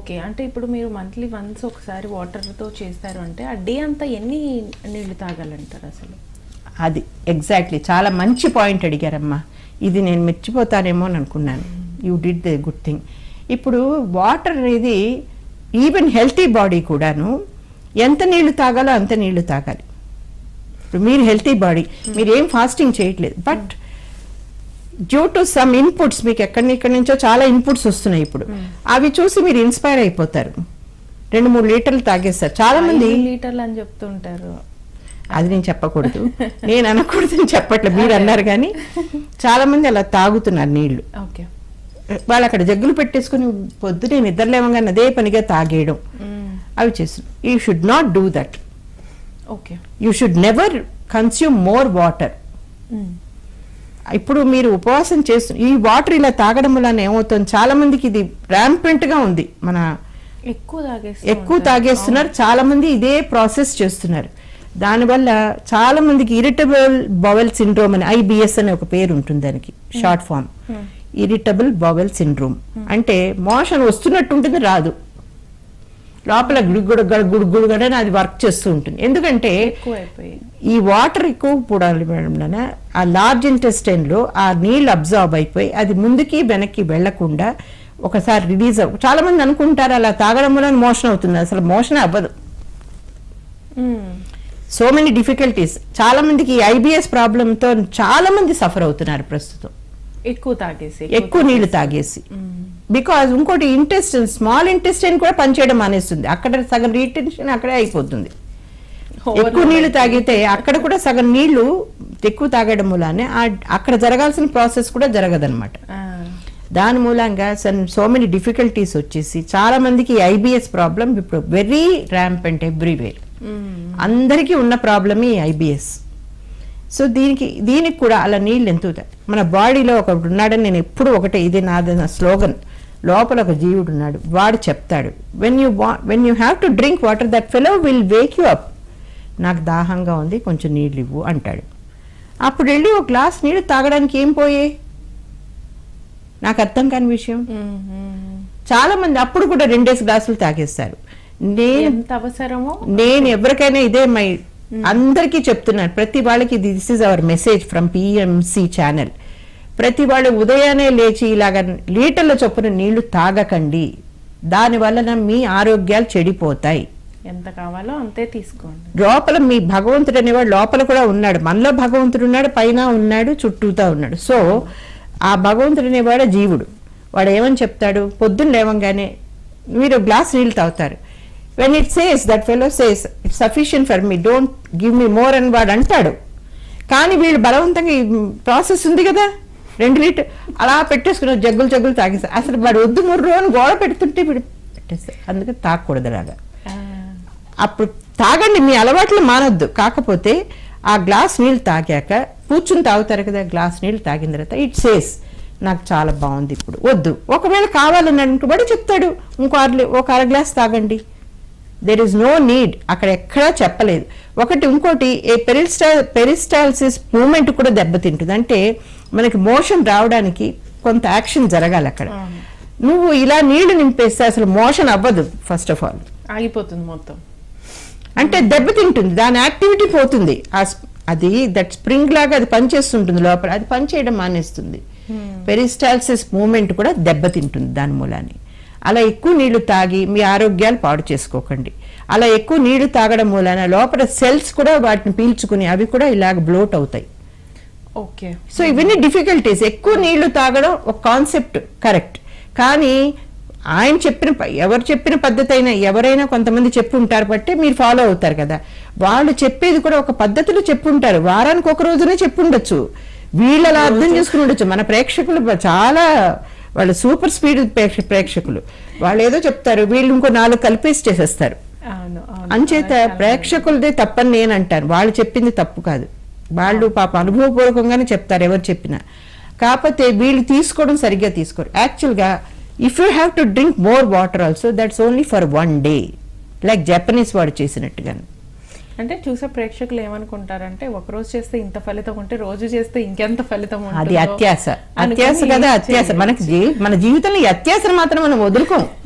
Okay అంటే ఇప్పుడు మీరు మంత్లీ వన్స్ ఒకసారి వాటర్తో చేస్తారు అంటే ఆ డే అంతా ఎన్ని నీళ్లు తాగాలంటారు అసలు అది ఎగ్జాక్ట్లీ చాలా మంచి పాయింట్ అడిగారమ్మా ఇది నేను మెచ్చిపోతానేమో అని అనుకున్నాను you did the good thing ఇప్పుడు వాటర్ అనేది ఈవెన్ హెల్తీ బాడీ కూడాను ఎంత నీళ్లు తాగాలో అంత నీళ్లు తాగాలి ఇప్పుడు మీరు హెల్తీ బాడీ మీరు ఏం ఫాస్టింగ్ చేయట్లేదు but due to some inputs మీకు ఎక్కడి ఎక్కడి నుంచో చాలా ఇన్పుట్స్ వస్తున్నాయి ఇప్పుడు అవి చూసి మీరు ఇన్స్పైర్ అయిపోతారు రెండు మూడు లీటర్లు తాగేస్తారు చాలా మంది ఐదు లీటర్లు అని చెప్తుంటారు అది నేను చెప్పకూడదు నేను అనకూడదు అని చెప్పట్లేదు మీరు అన్నారు కానీ చాలా మంది అలా తాగుతున్నారు నీళ్లు ఓకే వాళ్ళు అక్కడ జగ్గులు పెట్టేసుకుని పొద్దునే నిద్ర లేవగానే అదే పనిగా తాగేయడం అవి చేస్తున్నారు you should not do that okay you should never consume more water ఇప్పుడు మీరు ఉపవాసం చేస్తు ఈ వాటర్ ఇలా తాగడం వలన ఏమవుతుంది చాలా మందికి ఇది ర్యాంపెంట్ గా ఉంది మన ఎక్కువ తాగేస్తారు ఎక్కువ తాగేస్తున్నారు చాలా మంది ఇదే ప్రాసెస్ చేస్తున్నారు దానివల్ల చాలా మందికి ఇరిటబుల్ బవెల్ సిండ్రోమ్ అని ఐబిఎస్ అనే ఒక పేరు ఉంటుంది దానికి short form irritable bowel syndrome అంటే మోషన్ వస్తున్నట్టు ఉంటుంది రాదు లోపల గుడుగుడు గుడుగుడు అని అది వర్క్ చేస్తూ ఉంటుంది ఎందుకంటే ఎక్కువ అయిపోయి ఈ వాటర్ ఎక్కువ పూడాలి మేడం నాన్న ఆ లార్జ్ ఇంటెస్టైన్ లో ఆ నీళ్ళు అబ్జర్వ్ అయిపోయి అది ముందుకి వెనక్కి వెళ్లకుండా ఒకసారి రిలీజ్ అవ్వ చాలా మంది అనుకుంటారు అలా తాగడం వల్ల మోషన్ అవుతుంది అసలు మోషన్ అవ్వదు సో మెనీ డిఫికల్టీస్ చాలా మందికి ఐబిఎస్ తో చాలా మంది సఫర్ అవుతున్నారు ప్రస్తుతం ఎక్కువ తాగేసి ఎక్కువ నీళ్లు తాగేసి బికాజ్ ఇంకోటి ఇంటెస్టైన్ స్మాల్ ఇంటెస్టైన్ కూడా పనిచేయడం మానేస్తుంది అక్కడ సగం రీటెన్షన్ అక్కడే అయిపోతుంది ఎక్కువ నీళ్లు తాగితే అక్కడ కూడా సగం నీళ్లు ఎక్కువ తాగడం మూలానే ఆ- అక్కడ జరగాల్సిన ప్రాసెస్ కూడా జరగదన్నమాట ఆ, దాని మూలంగా సో మెనీ డిఫికల్టీస్ వచ్చేసి చాలా మందికి ఐబిఎస్ ప్రాబ్లం ఇప్పుడు వెరీ ర్యాంపెంట్ ఎవ్రీవేర్ మ్మ్. అందరికీ ఉన్న ప్రాబ్లమ్ ఈ ఐబిఎస్ సో దీనికి దీనికి కూడా అలా నీళ్ళు ఎంత అవుతాయి? మన బాడీలో ఒకడు ఉన్నాడని నేను ఎప్పుడు ఒకటే ఇది నాది నా స్లోగన్ లోపల ఒక జీవుడు ఉన్నాడు వాడు చెప్తాడు when you when you have to drink water that fellow will wake you up నాకు దాహంగా ఉంది కొంచెం నీళ్ళు ఇవ్వు అంటాడు అప్పుడు వెళ్ళి ఒక గ్లాస్ నీళ్ళు తాగడానికి ఏం పోయే నాకు అర్థం కాని విషయం మ్మ్, మ్మ్. చాలా మంది అప్పుడు కూడా రెండేసి గ్లాసులు తాగేస్తారు నేను ఎంత అవసరమో నేను ఎవరికైనా ఇదే మై అందరికీ చెప్తున్నాను ప్రతి వాళ్ళకి this is our message from PMC channel ప్రతి వాళ్ళు ఉదయాన్నే లేచి ఇలాగ లీటర్ల చొప్పున నీళ్లు తాగకండి దాని వలన మీ ఆరోగ్యాలు చెడిపోతాయి ఎంత కావాలో అంతే తీసుకోండి లోపల మీ భగవంతుడు అనేవాడు లోపల కూడా ఉన్నాడు మనలో భగవంతుడు ఉన్నాడు పైన ఉన్నాడు చుట్టూతా ఉన్నాడు సో ఆ భగవంతుడు అనేవాడు జీవుడు వాడు ఏమని చెప్తాడు పొద్దున్న లేవంగానే మీరు గ్లాస్ నీళ్ళు తాగుతారు when it says that fellow says it's sufficient for me don't give me more అని వాడు అంటాడు కానీ వీళ్ళు బలవంతంగా ఈ ప్రాసెస్ ఉంది కదా రెండు లీటర్ అలా పెట్టేసుకుని జగ్గులు జగ్గులు తాగేస్తారు అసలు వాడు వద్దు మూడు రోజులు గోడ పెడుతుంటే వీడు పెట్టేస్తారు అందుకే తాగకూడదు అలాగా ఆ, అప్పుడు తాగండి మీ అలవాట్లు మానొద్దు కాకపోతే ఆ గ్లాస్ నీళ్ళు తాగాక కూర్చుని తాగుతారు కదా గ్లాస్ నీళ్ళు తాగిన తర్వాత ఇట్ సేస్ నాకు చాలా బాగుంది ఇప్పుడు వద్దు ఒకవేళ కావాలని అనుకోబడి చెప్తాడు ఇంకో అర ఒక అర గ్లాస్ తాగండి దెర్ ఇస్ నో నీడ్ అక్కడ ఎక్కడా చెప్పలేదు ఒకటి ఇంకోటి ఏ పెరిస్టా పెరిస్టాల్సిస్ మూమెంట్ కూడా దెబ్బతింటుంది అంటే మనకి మోషన్ రావడానికి కొంత యాక్షన్ జరగాలి అక్కడ అవును. నువ్వు ఇలా నీళ్లు నింపేస్తే అసలు మోషన్ అవ్వదు ఫస్ట్ ఆఫ్ ఆల్ ఆగిపోతుంది మొత్తం అంటే దెబ్బతింటుంది దాని యాక్టివిటీ పోతుంది ఆ స్ప్- అది దట్ స్ప్రింగ్ లాగా అది పనిచేస్తుంటుంది లోపల అది పనిచేయడం మానేస్తుంది పెరిస్టాల్సిస్ మూమెంట్ కూడా దెబ్బతింటుంది దాని మూలాన్ని అలా ఎక్కువ నీళ్లు తాగి మీ ఆరోగ్యాలు పాడు చేసుకోకండి అలా ఎక్కువ నీళ్లు తాగడం మూలాన లోపల సెల్స్ కూడా వాటిని పీల్చుకుని అవి కూడా ఇలాగ బ్లోట్ అవుతాయి ఓకే సో ఇవన్నీ డిఫికల్టీస్ ఎక్కువ నీళ్లు తాగడం ఒక కాన్సెప్ట్ కరెక్ట్ కానీ ఆయన చెప్పిన ప- ఎవరు చెప్పిన పద్ధతి అయినా ఎవరైనా కొంతమంది చెప్పి ఉంటారు బట్టే మీరు ఫాలో అవుతారు కదా వాళ్ళు చెప్పేది కూడా ఒక పద్ధతిలో చెప్పుంటారు వారానికి ఒక రోజునే చెప్పుండొచ్చు వీళ్ళు అలా అర్థం చేసుకుని ఉండొచ్చు మన ప్రేక్షకులు బ- చాలా వాళ్ళు సూపర్ స్పీడ్ ప్రేక్ష- ప్రేక్షకులు వాళ్ళు ఏదో చెప్తారు వీళ్ళు ఇంకో నాలుగు కలిపేసి చేసేస్తారు అవును అవును అంచేత ప్రేక్షకులదే తప్పని నేను అంటాను వాళ్ళు చెప్పింది తప్పు కాదు వాళ్ళు పాప అనుభవపూర్వకంగానే చెప్తారు ఎవరు చెప్పినా కాకపోతే వీళ్ళు తీసుకోవడం సరిగ్గా తీసుకోరు యాక్చువల్గా if you have to drink more water also that's only for one day like Japanese వాడు చేసినట్టుగా అంటే చూసే ప్రేక్షకులు ఏమనుకుంటారంటే ఒక రోజు చేస్తే ఇంత ఫలితం ఉంటే రోజు చేస్తే ఇంకెంత ఫలితం అది ఉంటుందో అత్యాస అనుకుని అత్యాస కదా అత్యాస చేయొచ్చు. మనకి జీ- మన జీవితంలో ఈ అత్యాసను మాత్రం మనం వదులుకోం